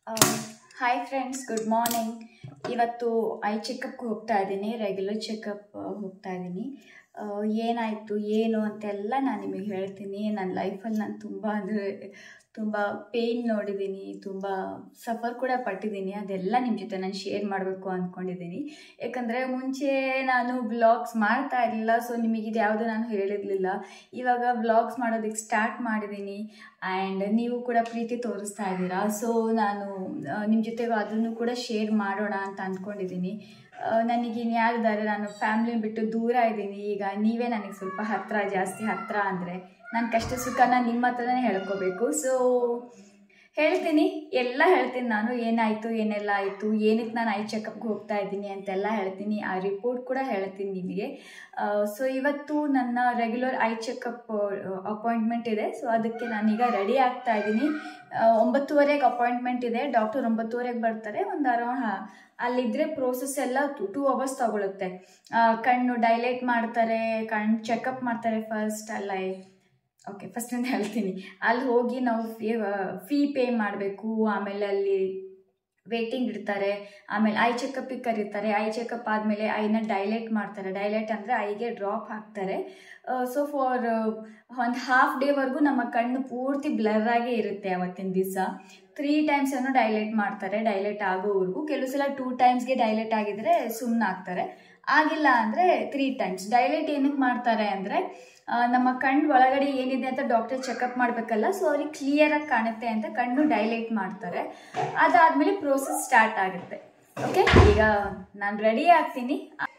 Hi friends good morning ಇವತ್ತು eye ಚೆಕಪ್ಗೆ ಹೋಗ್ತಾ ಇದ್ದೀನಿ ರೆಗ್ಯುಲರ್ ಚೆಕಪ್ ಹೋಗ್ತಾ ಇದ್ದೀನಿ ಏನಾಯಿತು ಏನು ಅಂತೆಲ್ಲ ನಾನು ನಿಮಗೆ ಹೇಳ್ತೀನಿ ನನ್ನ ಲೈಫಲ್ಲಿ ನಾನು ತುಂಬ ಅಂದರೆ ತುಂಬ ಪೇಯ್ನ್ ನೋಡಿದ್ದೀನಿ ತುಂಬ ಸಫರ್ ಕೂಡ ಪಟ್ಟಿದ್ದೀನಿ ಅದೆಲ್ಲ ನಿಮ್ಮ ಜೊತೆ ನಾನು ಶೇರ್ ಮಾಡಬೇಕು ಅಂದ್ಕೊಂಡಿದ್ದೀನಿ ಯಾಕಂದರೆ ಮುಂಚೆ ನಾನು ಬ್ಲಾಗ್ಸ್ ಮಾಡ್ತಾ ಇರಲಿಲ್ಲ ಸೊ ನಿಮಗಿದು ಯಾವುದು ನಾನು ಹೇಳಿರಲಿಲ್ಲ ಇವಾಗ ಬ್ಲಾಗ್ಸ್ ಮಾಡೋದಕ್ಕೆ ಸ್ಟಾರ್ಟ್ ಮಾಡಿದ್ದೀನಿ ಆ್ಯಂಡ್ ನೀವು ಕೂಡ ಪ್ರೀತಿ ತೋರಿಸ್ತಾ ಇದ್ದೀರಾ ಸೊ ನಾನು ನಿಮ್ಮ ಜೊತೆಗೆ ಅದನ್ನು ಕೂಡ ಶೇರ್ ಮಾಡೋಣ ಅಂತ ಅಂದ್ಕೊಂಡಿದ್ದೀನಿ ನನಗೆ ಇನ್ಯಾರಿದ್ದಾರೆ ನಾನು ಫ್ಯಾಮ್ಲಿನ ಬಿಟ್ಟು ದೂರ ಇದ್ದೀನಿ ಈಗ ನೀವೇ ನನಗೆ ಸ್ವಲ್ಪ ಹತ್ತಿರ ಜಾಸ್ತಿ ಹತ್ತಿರ ಅಂದರೆ ನನ್ನ ಕಷ್ಟ ಸುಖನ ನಿಮ್ಮ ಹತ್ರನೇ ಹೇಳ್ಕೋಬೇಕು ಸೊ ಹೇಳ್ತೀನಿ ಎಲ್ಲ ಹೇಳ್ತೀನಿ ನಾನು ಏನಾಯಿತು ಏನೆಲ್ಲ ಆಯಿತು ಏನಕ್ಕೆ ನಾನು ಐ ಚೆಕಪ್ಗೆ ಹೋಗ್ತಾ ಇದ್ದೀನಿ ಅಂತೆಲ್ಲ ಹೇಳ್ತೀನಿ ಆ ರಿಪೋರ್ಟ್ ಕೂಡ ಹೇಳ್ತೀನಿ ನಿಮಗೆ ಸೊ ಇವತ್ತು ನನ್ನ ರೆಗ್ಯುಲರ್ ಐ ಚೆಕಪ್ ಅಪಾಯಿಂಟ್ಮೆಂಟ್ ಇದೆ ಸೊ ಅದಕ್ಕೆ ನಾನೀಗ ರೆಡಿ ಆಗ್ತಾ ಇದ್ದೀನಿ ಒಂಬತ್ತುವರೆಗೆ ಅಪಾಯಿಂಟ್ಮೆಂಟ್ ಇದೆ ಡಾಕ್ಟರ್ ಒಂಬತ್ತುವರೆಗೆ ಬರ್ತಾರೆ ಒಂದು ಅರೌಂಡ್ ಅಲ್ಲಿದ್ದರೆ ಪ್ರೋಸೆಸ್ ಎಲ್ಲ ಟು ಟೂ ಅವರ್ಸ್ ತಗೊಳುತ್ತೆ ಕಣ್ಣು ಡೈಲೇಟ್ ಮಾಡ್ತಾರೆ ಕಣ್ಣು ಚೆಕಪ್ ಮಾಡ್ತಾರೆ ಫಸ್ಟ್ ಅಲ್ಲ ಓಕೆ ಫಸ್ಟಿಂದ ಹೇಳ್ತೀನಿ ಅಲ್ಲಿ ಹೋಗಿ ನಾವು ಫೀ ಫೀ ಪೇ ಮಾಡಬೇಕು ಆಮೇಲೆ ಅಲ್ಲಿ ವೇಟಿಂಗ್ ಇಡ್ತಾರೆ ಆಮೇಲೆ ಐ ಚೆಕಪ್ಪಿಗೆ ಕರೀತಾರೆ ಐ ಚೆಕಪ್ ಆದಮೇಲೆ ಐನ ಡೈಲೇಟ್ ಮಾಡ್ತಾರೆ ಡೈಲೇಟ್ ಅಂದರೆ ಐಗೆ ಡ್ರಾಪ್ ಹಾಕ್ತಾರೆ ಸೊ ಫಾರ್ ಒಂದು ಹಾಫ್ ಡೇವರೆಗೂ ನಮ್ಮ ಕಣ್ಣು ಪೂರ್ತಿ ಬ್ಲರ್ ಆಗೇ ಇರುತ್ತೆ ಅವತ್ತಿನ ದಿವಸ ತ್ರೀ ಟೈಮ್ಸ್ ಅನ್ನು ಡೈಲೇಟ್ ಮಾಡ್ತಾರೆ ಡೈಲೇಟ್ ಆಗೋವರೆಗೂ ಕೆಲವು ಸಲ ಟೂ ಟೈಮ್ಸ್ಗೆ ಡೈಲೇಟ್ ಆಗಿದ್ರೆ ಸುಮ್ಮನೆ ಆಗ್ತಾರೆ ಆಗಿಲ್ಲ ಅಂದರೆ ತ್ರೀ ಟೈಮ್ಸ್ ಡೈಲೇಟ್ ಏನಕ್ಕೆ ಮಾಡ್ತಾರೆ ಅಂದರೆ ನಮ್ಮ ಕಣ್ಣು ಒಳಗಡೆ ಏನಿದೆ ಅಂತ ಡಾಕ್ಟರ್ ಚೆಕಪ್ ಮಾಡಬೇಕಲ್ಲ ಸೊ ಅವ್ರಿಗೆ ಕ್ಲಿಯರಾಗಿ ಕಾಣುತ್ತೆ ಅಂತ ಕಣ್ಣು ಡೈಲೇಟ್ ಮಾಡ್ತಾರೆ ಅದಾದಮೇಲೆ ಪ್ರೋಸೆಸ್ ಸ್ಟಾರ್ಟ್ ಆಗುತ್ತೆ ಓಕೆ ಈಗ ನಾನು ರೆಡಿ ಆಗ್ತೀನಿ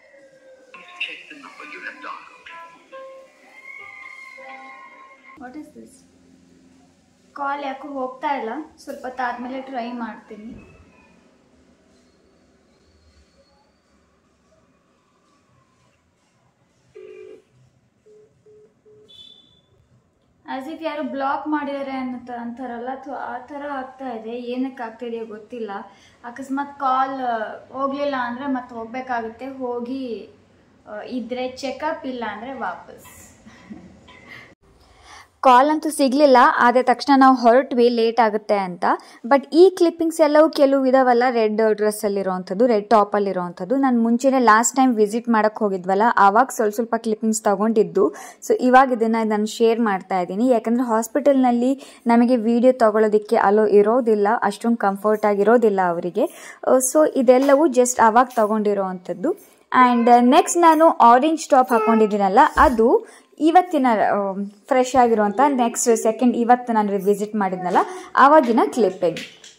ವಾಟ್ ಇಸ್ ದಿಸ್ ಕಾಲ್ ಯಾಕೋ ಹೋಗ್ತಾ ಇಲ್ಲ ಸ್ವಲ್ಪ ಹೊತ್ತಾದ್ಮೇಲೆ ಟ್ರೈ ಮಾಡ್ತೀನಿ ಆಸ್ ಇಫ್ ಯಾರು ಬ್ಲಾಕ್ ಮಾಡಿದ್ದಾರೆ ಅನ್ನೋ ಅಂತಾರಲ್ಲ ಅಥವಾ ಆ ಥರ ಆಗ್ತಾ ಇದೆ ಏನಕ್ಕೆ ಆಗ್ತಾ ಇದೆಯೋ ಗೊತ್ತಿಲ್ಲ ಅಕಸ್ಮಾತ್ ಕಾಲ್ ಹೋಗಲಿಲ್ಲ ಅಂದರೆ ಮತ್ತೆ ಹೋಗಬೇಕಾಗುತ್ತೆ ಹೋಗಿ ಇದ್ದರೆ ಚೆಕಪ್ ಇಲ್ಲ ಅಂದರೆ ವಾಪಸ್ ಕಾಲ್ ಅಂತೂ ಸಿಗಲಿಲ್ಲ ಆದ ತಕ್ಷಣ ನಾವು ಹೊರಟ್ವಿ ಲೇಟ್ ಆಗುತ್ತೆ ಅಂತ ಬಟ್ ಈ ಕ್ಲಿಪ್ಪಿಂಗ್ಸ್ ಎಲ್ಲವೂ ಕೆಲವು ಇದಾವಲ್ಲ ರೆಡ್ ಡ್ರೆಸ್ಸಲ್ಲಿರೋವಂಥದ್ದು ರೆಡ್ ಟಾಪಲ್ಲಿರೋವಂಥದ್ದು ನಾನು ಮುಂಚೆನೇ ಲಾಸ್ಟ್ ಟೈಮ್ ವಿಸಿಟ್ ಮಾಡೋಕ್ಕೆ ಹೋಗಿದ್ವಲ್ಲ ಆವಾಗ ಸ್ವಲ್ಪ ಸ್ವಲ್ಪ ಕ್ಲಿಪ್ಪಿಂಗ್ಸ್ ತೊಗೊಂಡಿದ್ದು ಸೊ ಇವಾಗ ಇದನ್ನು ನಾನು ಶೇರ್ ಮಾಡ್ತಾ ಇದ್ದೀನಿ ಯಾಕಂದರೆ ಹಾಸ್ಪಿಟಲ್ನಲ್ಲಿ ನಮಗೆ ವಿಡಿಯೋ ತೊಗೊಳೋದಕ್ಕೆ ಅಲೋ ಇರೋದಿಲ್ಲ ಅಷ್ಟೊಂದು ಕಂಫರ್ಟ್ ಆಗಿರೋದಿಲ್ಲ ಅವರಿಗೆ ಸೊ ಇದೆಲ್ಲವೂ ಜಸ್ಟ್ ಆವಾಗ ತೊಗೊಂಡಿರೋ ಅಂಥದ್ದು ಆ್ಯಂಡ್ ನೆಕ್ಸ್ಟ್ ನಾನು ಆರೆಂಜ್ ಟಾಪ್ ಹಾಕ್ಕೊಂಡಿದ್ದೀನಲ್ಲ ಅದು ಇವತ್ತಿನ ಫ್ರೆಶ್ ಆಗಿರುವಂಥ ನೆಕ್ಸ್ಟ್ ಸೆಕೆಂಡ್ ಇವತ್ತು ನಾನು ವಿಸಿಟ್ ಮಾಡಿದ್ನಲ್ಲ ಆವಾಗಿನ ಕ್ಲಿಪ್ಪಿಂಗ್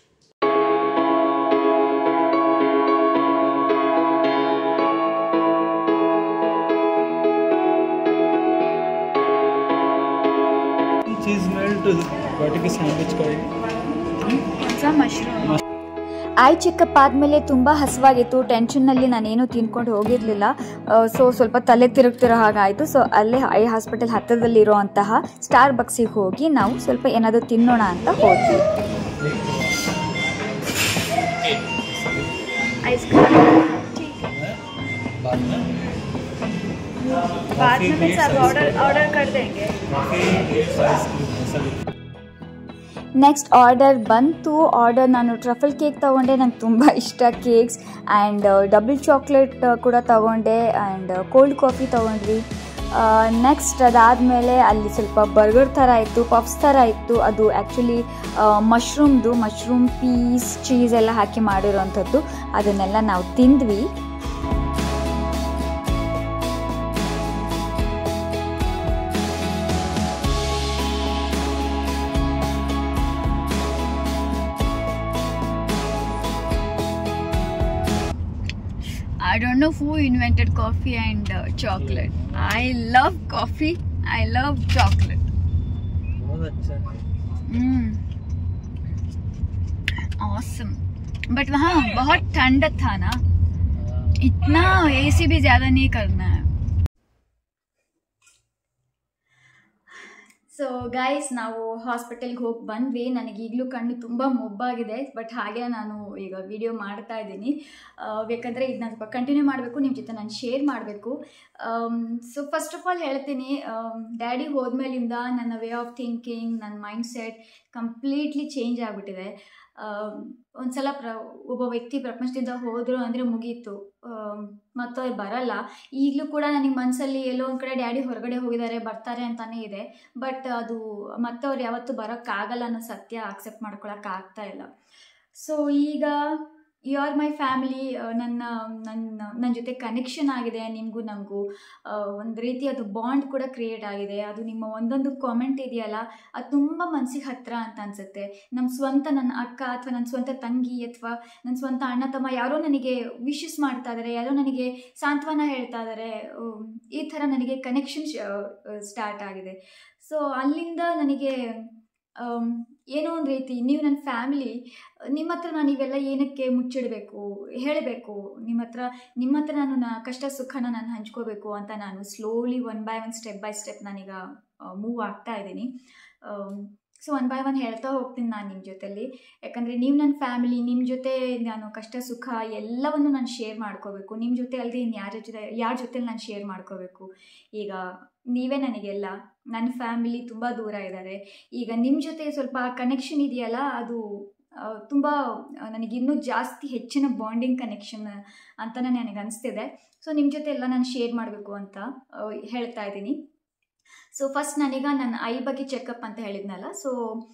चीज मेल्ट रोटी के सैंडविच का ಮಶ್ರೂಮ್ ಐ ಚೆಕಪ್ ಆದಮೇಲೆ ತುಂಬ ಹಸುವಾಗಿತ್ತು ಟೆನ್ಷನ್ನಲ್ಲಿ ನಾನೇನು ತಿನ್ಕೊಂಡು ಹೋಗಿರಲಿಲ್ಲ ಸೊ ಸ್ವಲ್ಪ ತಲೆ ತಿರುಗ್ತಿರೋ ಹಾಗಾಯಿತು ಸೊ ಅಲ್ಲೇ ಐ ಹಾಸ್ಪಿಟಲ್ ಹತ್ತಿರದಲ್ಲಿರುವಂತಹ ಸ್ಟಾರ್ ಬಕ್ಸಿಗೆ ಹೋಗಿ ನಾವು ಸ್ವಲ್ಪ ಏನಾದರೂ ತಿನ್ನೋಣ ಅಂತ ಹೋದ್ವಿ ಐಸ್ बाद में बाद में मैं सब ऑर्डर ऑर्डर कर देंगे काफ़ी आइसक्रीम ऐसा भी ನೆಕ್ಸ್ಟ್ ಆರ್ಡರ್ ಬಂತು ಆರ್ಡರ್ ನಾನು ಟ್ರಫಲ್ ಕೇಕ್ ತೊಗೊಂಡೆ ನಂಗೆ ತುಂಬ ಇಷ್ಟ ಕೇಕ್ಸ್ ಆ್ಯಂಡ್ ಡಬಲ್ ಚಾಕ್ಲೇಟ್ ಕೂಡ ತೊಗೊಂಡೆ ಆ್ಯಂಡ್ ಕೋಲ್ಡ್ ಕಾಫಿ ತೊಗೊಂಡ್ವಿ ನೆಕ್ಸ್ಟ್ ಅದಾದಮೇಲೆ ಅಲ್ಲಿ ಸ್ವಲ್ಪ ಬರ್ಗರ್ ಥರ ಇತ್ತು ಪಫ್ಸ್ ಥರ ಇತ್ತು ಅದು ಆ್ಯಕ್ಚುಲಿ ಮಶ್ರೂಮ್ದು ಮಶ್ರೂಮ್ ಪೀಸ್ ಚೀಸ್ ಎಲ್ಲ ಹಾಕಿ ಮಾಡಿರೋವಂಥದ್ದು ಅದನ್ನೆಲ್ಲ ನಾವು ತಿಂದ್ವಿ I don't know who invented coffee and uh, chocolate. I love coffee. I love chocolate. बहुत अच्छा है Mm. Awesome. बट वहाँ बहुत ठंड था ना इतना एसी भी ज्यादा नहीं करना है ಸೊ ಗೈಸ್ ನಾವು ಹಾಸ್ಪಿಟಲ್ಗೆ ಹೋಗಿ ಬಂದ್ವಿ ನನಗೆ ಈಗಲೂ ಕಣ್ಣು ತುಂಬ ಮೊಬ್ಬಾಗಿದೆ ಬಟ್ ಹಾಗೆ ನಾನು ಈಗ ವಿಡಿಯೋ ಮಾಡ್ತಾ ಇದ್ದೀನಿ ಬೇಕಂದರೆ ಇದನ್ನ ಸ್ವಲ್ಪ ಕಂಟಿನ್ಯೂ ಮಾಡಬೇಕು ನಿಮ್ಮ ಜೊತೆ ನಾನು ಶೇರ್ ಮಾಡಬೇಕು ಸೊ ಫಸ್ಟ್ ಆಫ್ ಆಲ್ ಹೇಳ್ತೀನಿ ಡ್ಯಾಡಿ ಹೋದ್ಮೇಲಿಂದ ನನ್ನ ವೇ ಆಫ್ ಥಿಂಕಿಂಗ್ ನನ್ನ ಮೈಂಡ್ ಸೆಟ್ ಕಂಪ್ಲೀಟ್ಲಿ ಚೇಂಜ್ ಆಗಿಬಿಟ್ಟಿದೆ ಒಂದ್ಸಲ ಪ್ರ ಒಬ್ಬ ವ್ಯಕ್ತಿ ಪ್ರಪಂಚದಿಂದ ಹೋದರು ಅಂದರೆ ಮುಗೀತು ಮತ್ತು ಅವ್ರು ಬರಲ್ಲ ಈಗಲೂ ಕೂಡ ನನಗೆ ಮನಸ್ಸಲ್ಲಿ ಎಲ್ಲೋ ಒಂದು ಕಡೆ ಡ್ಯಾಡಿ ಹೊರಗಡೆ ಹೋಗಿದ್ದಾರೆ ಬರ್ತಾರೆ ಅಂತಲೇ ಇದೆ ಬಟ್ ಅದು ಮತ್ತೆ ಅವ್ರು ಯಾವತ್ತೂ ಬರೋಕ್ಕಾಗಲ್ಲ ಅನ್ನೋ ಸತ್ಯ ಅಕ್ಸೆಪ್ಟ್ ಮಾಡ್ಕೊಳಕ್ಕೆ ಆಗ್ತಾ ಇಲ್ಲ ಸೊ ಈಗ ಯು ಆರ್ ಮೈ ಫ್ಯಾಮಿಲಿ ನನ್ನ ನನ್ನ ನನ್ನ ಜೊತೆ ಕನೆಕ್ಷನ್ ಆಗಿದೆ ನಿಮಗೂ ನಮಗೂ ಒಂದು ರೀತಿ ಅದು ಬಾಂಡ್ ಕೂಡ ಕ್ರಿಯೇಟ್ ಆಗಿದೆ ಅದು ನಿಮ್ಮ ಒಂದೊಂದು ಕಾಮೆಂಟ್ ಇದೆಯಲ್ಲ ಅದು ತುಂಬ ಮನಸ್ಸಿಗೆ ಹತ್ತಿರ ಅಂತ ಅನಿಸುತ್ತೆ ನಮ್ಮ ಸ್ವಂತ ನನ್ನ ಅಕ್ಕ ಅಥವಾ ನನ್ನ ಸ್ವಂತ ತಂಗಿ ಅಥವಾ ನನ್ನ ಸ್ವಂತ ಅಣ್ಣ ತಮ್ಮ ಯಾರೋ ನನಗೆ ವಿಶಸ್ ಮಾಡ್ತಾ ಇದ್ದಾರೆ ಯಾರೋ ನನಗೆ ಸಾಂತ್ವನ ಹೇಳ್ತಾ ಇದ್ದಾರೆ ಈ ಥರ ನನಗೆ ಕನೆಕ್ಷನ್ ಸ್ಟಾರ್ಟ್ ಆಗಿದೆ ಸೊ ಅಲ್ಲಿಂದ ನನಗೆ ಏನೋ ಒಂದು ರೀತಿ ನೀವು ನನ್ನ ಫ್ಯಾಮಿಲಿ ನಿಮ್ಮ ಹತ್ರ ನಾನು ಇವೆಲ್ಲ ಏನಕ್ಕೆ ಮುಚ್ಚಿಡಬೇಕು ಹೇಳಬೇಕು ನಿಮ್ಮ ಹತ್ರ ನಿಮ್ಮ ಹತ್ರ ನಾನು ನ ಕಷ್ಟ ಸುಖನ ನಾನು ಹಂಚ್ಕೋಬೇಕು ಅಂತ ನಾನು slowly one by one step by step ನಾನೀಗ ಮೂವ್ ಆಗ್ತಾ ಇದ್ದೀನಿ ಸೊ ಒನ್ ಬೈ ಒನ್ ಹೇಳ್ತಾ ಹೋಗ್ತೀನಿ ನಾನು ನಿಮ್ಮ ಜೊತೆಲಿ ಯಾಕಂದರೆ ನೀವು ನನ್ನ ಫ್ಯಾಮಿಲಿ ನಿಮ್ಮ ಜೊತೆ ನಾನು ಕಷ್ಟ ಸುಖ ಎಲ್ಲವನ್ನು ನಾನು ಶೇರ್ ಮಾಡ್ಕೋಬೇಕು ನಿಮ್ಮ ಜೊತೆ ಅಲ್ಲದೆ ಇನ್ನು ಯಾರ ಜೊತೆ ಯಾರ ಜೊತೆಲಿ ನಾನು ಶೇರ್ ಮಾಡ್ಕೋಬೇಕು ಈಗ ನೀವೇ ನನಗೆಲ್ಲ ನನ್ನ ಫ್ಯಾಮಿಲಿ ತುಂಬ ದೂರ ಇದ್ದಾರೆ ಈಗ ನಿಮ್ಮ ಜೊತೆ ಸ್ವಲ್ಪ ಕನೆಕ್ಷನ್ ಇದೆಯಲ್ಲ ಅದು ತುಂಬ ನನಗಿನ್ನೂ ಜಾಸ್ತಿ ಹೆಚ್ಚಿನ ಬಾಂಡಿಂಗ್ ಕನೆಕ್ಷನ್ ಅಂತಲೇ ನನಗೆ ಅನಿಸ್ತಿದೆ ಸೊ ನಿಮ್ಮ ಜೊತೆ ಎಲ್ಲ ನಾನು ಶೇರ್ ಮಾಡಬೇಕು ಅಂತ ಹೇಳ್ತಾ ಇದ್ದೀನಿ ಸೊ ಫಸ್ಟ್ ನನಗ ನನ್ನ ಐ ಬಗ್ಗೆ ಚೆಕಪ್ ಅಂತ ಹೇಳಿದ್ನಲ್ಲ ಸೊ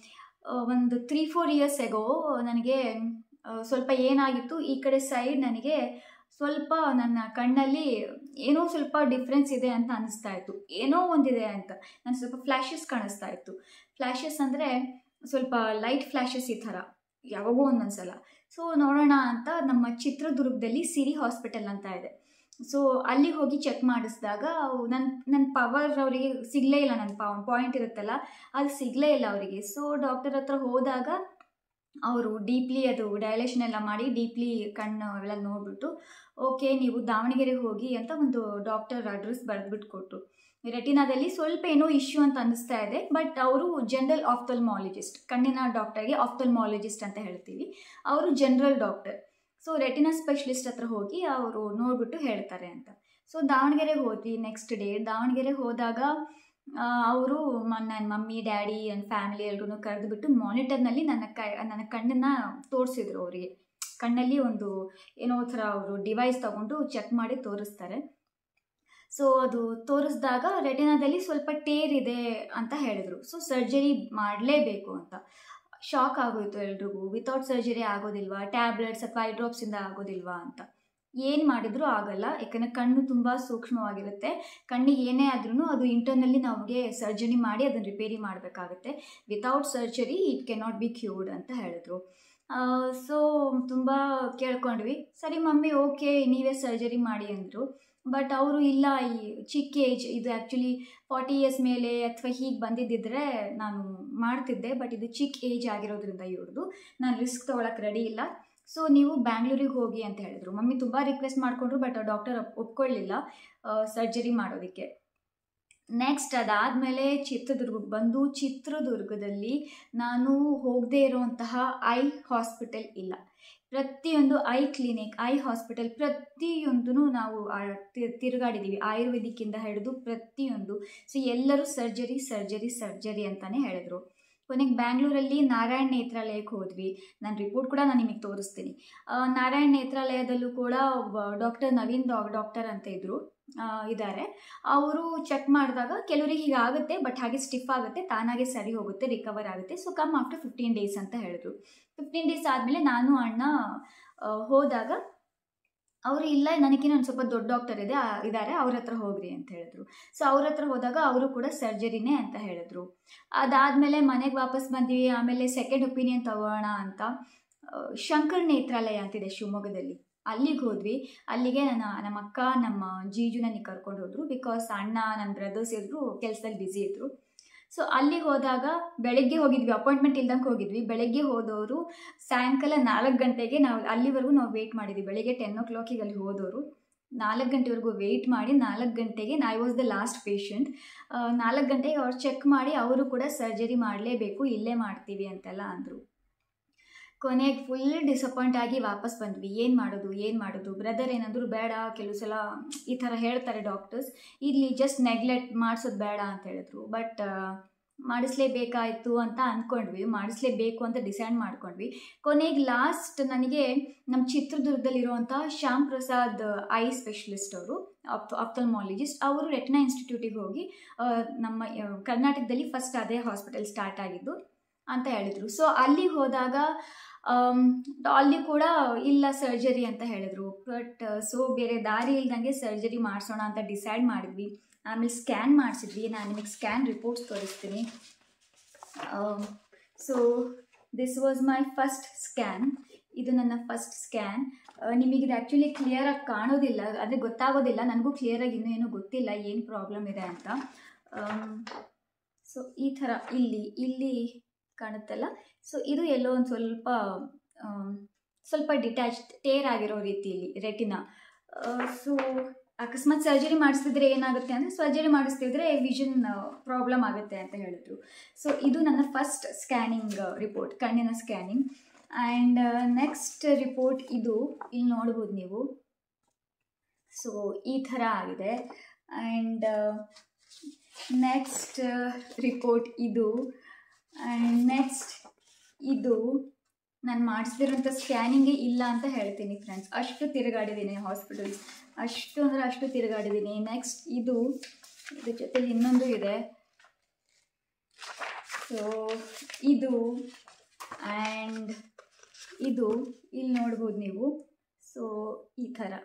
ಒಂದು ತ್ರೀ ಫೋರ್ ಇಯರ್ಸ್ ಎಗೋ ನನಗೆ ಸ್ವಲ್ಪ ಏನಾಗಿತ್ತು ಈ ಕಡೆ ಸೈಡ್ ನನಗೆ ಸ್ವಲ್ಪ ನನ್ನ ಕಣ್ಣಲ್ಲಿ ಏನೋ ಸ್ವಲ್ಪ ಡಿಫ್ರೆನ್ಸ್ ಇದೆ ಅಂತ ಅನಿಸ್ತಾ ಇತ್ತು ಏನೋ ಒಂದಿದೆ ಅಂತ ನನಗೆ ಸ್ವಲ್ಪ ಫ್ಲ್ಯಾಶಸ್ ಕಾಣಿಸ್ತಾ ಇತ್ತು ಫ್ಲ್ಯಾಶಸ್ ಅಂದರೆ ಸ್ವಲ್ಪ ಲೈಟ್ ಫ್ಲ್ಯಾಶಸ್ ಈ ಥರ ಯಾವಾಗೋ ಒಂದೊಂದ್ಸಲ ಸೊ ನೋಡೋಣ ಅಂತ ನಮ್ಮ ಚಿತ್ರದುರ್ಗದಲ್ಲಿ ಸಿರಿ ಹಾಸ್ಪಿಟಲ್ ಅಂತ ಇದೆ ಸೊ ಅಲ್ಲಿ ಹೋಗಿ ಚೆಕ್ ಮಾಡಿಸಿದಾಗ ನನ್ನ ನನ್ನ ಪವರ್ ಅವರಿಗೆ ಸಿಗಲೇ ಇಲ್ಲ ನನ್ನ ಪಾ ಪಾಯಿಂಟ್ ಇರುತ್ತಲ್ಲ ಅದು ಸಿಗಲೇ ಇಲ್ಲ ಅವರಿಗೆ ಸೊ ಡಾಕ್ಟರ್ ಹತ್ರ ಹೋದಾಗ ಅವರು ಡೀಪ್ಲಿ ಅದು ಡೈಲೇಷನ್ ಎಲ್ಲ ಮಾಡಿ ಡೀಪ್ಲಿ ಕಣ್ಣು ಅವೆಲ್ಲ ನೋಡಿಬಿಟ್ಟು ಓಕೆ ನೀವು ದಾವಣಗೆರೆಗೆ ಹೋಗಿ ಅಂತ ಒಂದು ಡಾಕ್ಟರ್ ಅಡ್ರೆಸ್ ಬರೆದ್ಬಿಟ್ಟು ಕೊಟ್ಟರು ರೆಟಿನಾದಲ್ಲಿ ಸ್ವಲ್ಪ ಏನೋ ಇಶ್ಯೂ ಅಂತ ಅನ್ನಿಸ್ತಾ ಇದೆ ಬಟ್ ಅವರು ಜನರಲ್ ಆಫ್ಥಲ್ಮಾಲಜಿಸ್ಟ್ ಕಣ್ಣಿನ ಡಾಕ್ಟರ್ಗೆ ಆಫ್ಥಲ್ಮಾಲಜಿಸ್ಟ್ ಅಂತ ಹೇಳ್ತೀವಿ ಅವರು general doctor so retina specialist ಹತ್ರ ಹೋಗಿ ಅವರು ನೋಡಿಬಿಟ್ಟು ಹೇಳ್ತಾರೆ ಅಂತ ಸೊ ದಾವಣಗೆರೆಗೆ ಹೋದ್ವಿ ನೆಕ್ಸ್ಟ್ ಡೇ ದಾವಣಗೆರೆಗೆ ಹೋದಾಗ ಅವರು ನನ್ನ ಮಮ್ಮಿ ಡ್ಯಾಡಿ ನನ್ನ ಫ್ಯಾಮಿಲಿ ಎಲ್ರೂ ಕರೆದುಬಿಟ್ಟು ಮಾನಿಟರ್ನಲ್ಲಿ ನನ್ನ ಕೈ ನನ್ನ ಕಣ್ಣನ್ನು ತೋರಿಸಿದ್ರು ಅವರಿಗೆ ಕಣ್ಣಲ್ಲಿ ಒಂದು ಏನೋ ಥರ ಅವರು ಡಿವೈಸ್ ತಗೊಂಡು ಚೆಕ್ ಮಾಡಿ ತೋರಿಸ್ತಾರೆ ಸೊ ಅದು ತೋರಿಸಿದಾಗ ರೆಟಿನಾದಲ್ಲಿ ಸ್ವಲ್ಪ ಟೇರ್ ಇದೆ ಅಂತ ಹೇಳಿದರು ಸೊ ಸರ್ಜರಿ ಮಾಡಲೇಬೇಕು ಅಂತ ಶಾಕ್ ಆಗೋಯ್ತು ಎಲ್ರಿಗೂ ವಿತೌಟ್ ಸರ್ಜರಿ ಆಗೋದಿಲ್ವಾ ಟ್ಯಾಬ್ಲೆಟ್ಸ್ ಅಥವಾ ಐ ಡ್ರಾಪ್ಸಿಂದ ಆಗೋದಿಲ್ವಾ ಅಂತ ಏನು ಮಾಡಿದ್ರೂ ಆಗಲ್ಲ ಯಾಕಂದರೆ ಕಣ್ಣು ತುಂಬ ಸೂಕ್ಷ್ಮವಾಗಿರುತ್ತೆ ಕಣ್ಣಿಗೆ ಏನೇ ಆದ್ರೂ ಅದು ಇಂಟರ್ನಲ್ಲಿ ನಮಗೆ ಸರ್ಜರಿ ಮಾಡಿ ಅದನ್ನು ರಿಪೇರಿ ಮಾಡಬೇಕಾಗುತ್ತೆ without surgery it cannot be cured ಅಂತ ಹೇಳಿದ್ರು ಸೊ ತುಂಬ ಕೇಳ್ಕೊಂಡ್ವಿ ಸರಿ ಮಮ್ಮಿ ಓಕೆ ನೀವೇ ಸರ್ಜರಿ ಮಾಡಿ ಅಂದರು ಬಟ್ ಅವರು ಇಲ್ಲ ಈ ಚಿಕ್ಕ ಏಜ್ ಇದು ಆ್ಯಕ್ಚುಲಿ ಫಾರ್ಟಿ ಇಯರ್ಸ್ ಮೇಲೆ ಅಥವಾ ಹೀಗೆ ಬಂದಿದ್ದಿದ್ರೆ ನಾನು ಮಾಡ್ತಿದ್ದೆ ಬಟ್ ಇದು ಚಿಕ್ಕ ಏಜ್ ಆಗಿರೋದ್ರಿಂದ ಇವ್ರದ್ದು ನಾನು ರಿಸ್ಕ್ ತೊಗೊಳಕ್ಕೆ ರೆಡಿ ಇಲ್ಲ ಸೊ ನೀವು ಬ್ಯಾಂಗ್ಳೂರಿಗೆ ಹೋಗಿ ಅಂತ ಹೇಳಿದ್ರು ಮಮ್ಮಿ ತುಂಬ ರಿಕ್ವೆಸ್ಟ್ ಮಾಡಿಕೊಂಡ್ರು ಬಟ್ ಡಾಕ್ಟರ್ ಒಪ್ಕೊಳ್ಳಿಲ್ಲ ಸರ್ಜರಿ ಮಾಡೋದಕ್ಕೆ ನೆಕ್ಸ್ಟ್ ಅದಾದಮೇಲೆ ಚಿತ್ರದುರ್ಗಕ್ಕೆ ಬಂದು ಚಿತ್ರದುರ್ಗದಲ್ಲಿ ನಾನು ಹೋಗದೇ ಇರೋವಂತಹ ಐ ಹಾಸ್ಪಿಟಲ್ ಇಲ್ಲ ಪ್ರತಿಯೊಂದು ಐ ಕ್ಲಿನಿಕ್ ಐ ಹಾಸ್ಪಿಟಲ್ ಪ್ರತಿಯೊಂದೂ ನಾವು ತಿರುಗಾಡಿದ್ದೀವಿ ಆಯುರ್ವೇದಿಕ್ಕಿಂದ ಹಿಡಿದು ಪ್ರತಿಯೊಂದು ಸೊ ಎಲ್ಲರೂ ಸರ್ಜರಿ ಸರ್ಜರಿ ಸರ್ಜರಿ ಅಂತಲೇ ಹೇಳಿದ್ರು ಕೊನೆಗೆ ಬ್ಯಾಂಗ್ಳೂರಲ್ಲಿ ನಾರಾಯಣ್ ನೇತ್ರಾಲಯಕ್ಕೆ ಹೋದ್ವಿ ನಾನು ರಿಪೋರ್ಟ್ ಕೂಡ ನಾನು ನಿಮಗೆ ತೋರಿಸ್ತೀನಿ ನಾರಾಯಣ್ ನೇತ್ರಾಲಯದಲ್ಲೂ ಕೂಡ ಡಾಕ್ಟರ್ ನವೀನ್ ಡಾಕ್ಟರ್ ಅಂತ ಇದ್ದರು ಇದ್ದಾರೆ ಅವರು ಚೆಕ್ ಮಾಡಿದಾಗ ಕೆಲವರಿಗೆ ಹೀಗಾಗುತ್ತೆ ಬಟ್ ಹಾಗೆ ಸ್ಟಿಫ್ ಆಗುತ್ತೆ ತಾನಾಗೆ ಸರಿ ಹೋಗುತ್ತೆ ರಿಕವರ್ ಆಗುತ್ತೆ so come after fifteen days ಅಂತ ಹೇಳಿದ್ರು ಫಿಫ್ಟೀನ್ ಡೇಸ್ ಆದಮೇಲೆ ನಾನು ಅಣ್ಣ ಹೋದಾಗ ಅವರು ಇಲ್ಲ ನನಗಿನ್ನ ಒಂದು ಸ್ವಲ್ಪ ದೊಡ್ಡ ಡಾಕ್ಟರ್ ಇದೆ ಇದ್ದಾರೆ ಅವ್ರ ಹತ್ರ ಹೋಗ್ರಿ ಅಂತ ಹೇಳಿದ್ರು ಸೊ ಅವ್ರ ಹತ್ರ ಹೋದಾಗ ಅವರು ಕೂಡ ಸರ್ಜರಿನೇ ಅಂತ ಹೇಳಿದ್ರು ಅದಾದಮೇಲೆ ಮನೆಗೆ ವಾಪಸ್ ಬಂದ್ವಿ ಆಮೇಲೆ ಸೆಕೆಂಡ್ ಒಪಿನಿಯನ್ ತಗೋಣ ಅಂತ ಶಂಕರ್ ನೇತ್ರಾಲಯ ಅಂತಿದೆ ಶಿವಮೊಗ್ಗದಲ್ಲಿ ಅಲ್ಲಿಗೆ ಹೋದ್ವಿ ಅಲ್ಲಿಗೆ ನನ್ನ ನಮ್ಮ ಅಕ್ಕ ನಮ್ಮ ಜೀಜು ನನಗೆ ಕರ್ಕೊಂಡು ಹೋದ್ರು ಬಿಕಾಸ್ ಅಣ್ಣ ನನ್ನ ಬ್ರದರ್ಸ್ ಇದ್ರು ಕೆಲಸದಲ್ಲಿ ಬ್ಯುಸಿ ಇದ್ರು ಸೊ ಅಲ್ಲಿಗೆ ಹೋದಾಗ ಬೆಳಗ್ಗೆ ಹೋಗಿದ್ವಿ ಅಪಾಯಿಂಟ್ಮೆಂಟ್ ಇಲ್ದಂಗೆ ಹೋಗಿದ್ವಿ ಬೆಳಗ್ಗೆ ಹೋದವರು ಸಾಯಂಕಾಲ ನಾಲ್ಕು ಗಂಟೆಗೆ ನಾವು ಅಲ್ಲಿವರೆಗೂ ನಾವು ವೆಯ್ಟ್ ಮಾಡಿದ್ವಿ ಬೆಳಗ್ಗೆ ಟೆನ್ ಓ ಕ್ಲಾಕಿಗೆ ಅಲ್ಲಿ ಹೋದವರು ನಾಲ್ಕು ಗಂಟೆವರೆಗೂ ವೆಯ್ಟ್ ಮಾಡಿ ನಾಲ್ಕು ಗಂಟೆಗೆ I was the last patient ನಾಲ್ಕು ಗಂಟೆಗೆ ಅವ್ರು ಚೆಕ್ ಮಾಡಿ ಅವರು ಕೂಡ ಸರ್ಜರಿ ಮಾಡಲೇಬೇಕು ಇಲ್ಲೇ ಮಾಡ್ತೀವಿ ಅಂತೆಲ್ಲ ಅಂದರು ಕೊನೆಗೆ ಫುಲ್ ಡಿಸಪಾಯಿಂಟ್ ಆಗಿ ವಾಪಸ್ ಬಂದ್ವಿ ಏನು ಮಾಡೋದು ಏನು ಮಾಡೋದು ಬ್ರದರ್ ಏನಂದ್ರು ಬೇಡ ಕೆಲವು ಸಲ ಈ ಥರ ಹೇಳ್ತಾರೆ ಡಾಕ್ಟರ್ಸ್ ಇಲ್ಲಿ ಜಸ್ಟ್ ನೆಗ್ಲೆಕ್ಟ್ ಮಾಡಿಸೋದು ಬೇಡ ಅಂತ ಹೇಳಿದ್ರು ಬಟ್ ಮಾಡಿಸ್ಲೇಬೇಕಾಯ್ತು ಅಂತ ಅಂದ್ಕೊಂಡ್ವಿ ಮಾಡಿಸ್ಲೇಬೇಕು ಅಂತ ಡಿಸೈಡ್ ಮಾಡ್ಕೊಂಡ್ವಿ ಕೊನೆಗೆ ಲಾಸ್ಟ್ ನನಗೆ ನಮ್ಮ ಚಿತ್ರದುರ್ಗದಲ್ಲಿರುವಂಥ ಶ್ಯಾಮ್ ಪ್ರಸಾದ್ ಐ ಸ್ಪೆಷಲಿಸ್ಟ್ ಅವರು ಆಪ್ ಆಪ್ತಲ್ಮಾಲಜಿಸ್ಟ್ ಅವರು ರೆಟ್ನಾ ಇನ್ಸ್ಟಿಟ್ಯೂಟಿಗೆ ಹೋಗಿ ಆ, ನಮ್ಮ ಆ, ಕರ್ನಾಟಕದಲ್ಲಿ ಫಸ್ಟ್ ಅದೇ ಹಾಸ್ಪಿಟಲ್ ಸ್ಟಾರ್ಟ್ ಆಗಿದ್ದು ಅಂತ ಹೇಳಿದರು ಸೊ ಅಲ್ಲಿಗೆ ಹೋದಾಗ ಆಮ್, ಅಲ್ಲಿ ಕೂಡ ಇಲ್ಲ ಸರ್ಜರಿ ಅಂತ ಹೇಳಿದ್ರು ಬಟ್ ಸೊ ಬೇರೆ ದಾರಿ ಇಲ್ದಂಗೆ ಸರ್ಜರಿ ಮಾಡಿಸೋಣ ಅಂತ ಡಿಸೈಡ್ ಮಾಡಿದ್ವಿ ಆಮೇಲೆ ಸ್ಕ್ಯಾನ್ ಮಾಡಿಸಿದ್ವಿ ನಾನು ನಿಮಗೆ ಸ್ಕ್ಯಾನ್ ರಿಪೋರ್ಟ್ಸ್ ತೋರಿಸ್ತೀನಿ so this was my first scan ಇದು ನನ್ನ ಫಸ್ಟ್ ಸ್ಕ್ಯಾನ್ ನಿಮಗೆ ಇದು ಆ್ಯಕ್ಚುಲಿ ಕ್ಲಿಯರಾಗಿ ಕಾಣೋದಿಲ್ಲ ಅಂದರೆ ಗೊತ್ತಾಗೋದಿಲ್ಲ ನನಗೂ ಕ್ಲಿಯರಾಗಿ ಇನ್ನೂ ಏನೂ ಗೊತ್ತಿಲ್ಲ ಏನು ಪ್ರಾಬ್ಲಮ್ ಇದೆ ಅಂತ ಸೊ ಈ ಥರ ಇಲ್ಲಿ ಇಲ್ಲಿ ಕಾಣುತ್ತಲ್ಲ ಸೊ ಇದು ಎಲ್ಲೋ ಒಂದು ಸ್ವಲ್ಪ ಆಮ್, ಸ್ವಲ್ಪ ಡಿಟ್ಯಾಚ್ ಟೇರ್ ಆಗಿರೋ ರೀತಿಯಲ್ಲಿ ರೆಟಿನ ಸೊ ಅಕಸ್ಮಾತ್ ಸರ್ಜರಿ ಮಾಡಿಸ್ತಿದ್ರೆ ಏನಾಗುತ್ತೆ ಅಂದರೆ ಸರ್ಜರಿ ಮಾಡಿಸ್ತಿದ್ರೆ ವಿಷನ್ ಪ್ರಾಬ್ಲಮ್ ಆಗುತ್ತೆ ಅಂತ ಹೇಳಿದ್ರು ಸೊ ಇದು ನನ್ನ ಫಸ್ಟ್ ಸ್ಕ್ಯಾನಿಂಗ್ ರಿಪೋರ್ಟ್ ಕಣ್ಣಿನ ಸ್ಕ್ಯಾನಿಂಗ್ ಆ್ಯಂಡ್ ನೆಕ್ಸ್ಟ್ ರಿಪೋರ್ಟ್ ಇದು ಇಲ್ಲಿ ನೋಡ್ಬೋದು ನೀವು ಸೊ ಈ ಥರ ಆಗಿದೆ ಆ್ಯಂಡ್ ನೆಕ್ಸ್ಟ್ ರಿಪೋರ್ಟ್ ಇದು ಆ್ಯಂಡ್ ನೆಕ್ಸ್ಟ್ ಇದು ನಾನು ಮಾಡಿಸ್ತಿರೋಂಥ ಸ್ಕ್ಯಾನಿಂಗೇ ಇಲ್ಲ ಅಂತ ಹೇಳ್ತೀನಿ ಫ್ರೆಂಡ್ಸ್ ಅಷ್ಟು ತಿರುಗಾಡಿದ್ದೀನಿ ಹಾಸ್ಪಿಟಲ್ಸ್ ಅಷ್ಟು ಅಂದರೆ ಅಷ್ಟು ತಿರುಗಾಡಿದ್ದೀನಿ ನೆಕ್ಸ್ಟ್ ಇದು ಇದ್ರ ಜೊತೆಲಿ ಇನ್ನೊಂದು ಇದೆ ಸೊ ಇದು ಆ್ಯಂಡ್ ಇದು ಇಲ್ಲಿ ನೋಡ್ಬೋದು ನೀವು ಸೊ ಈ ಥರ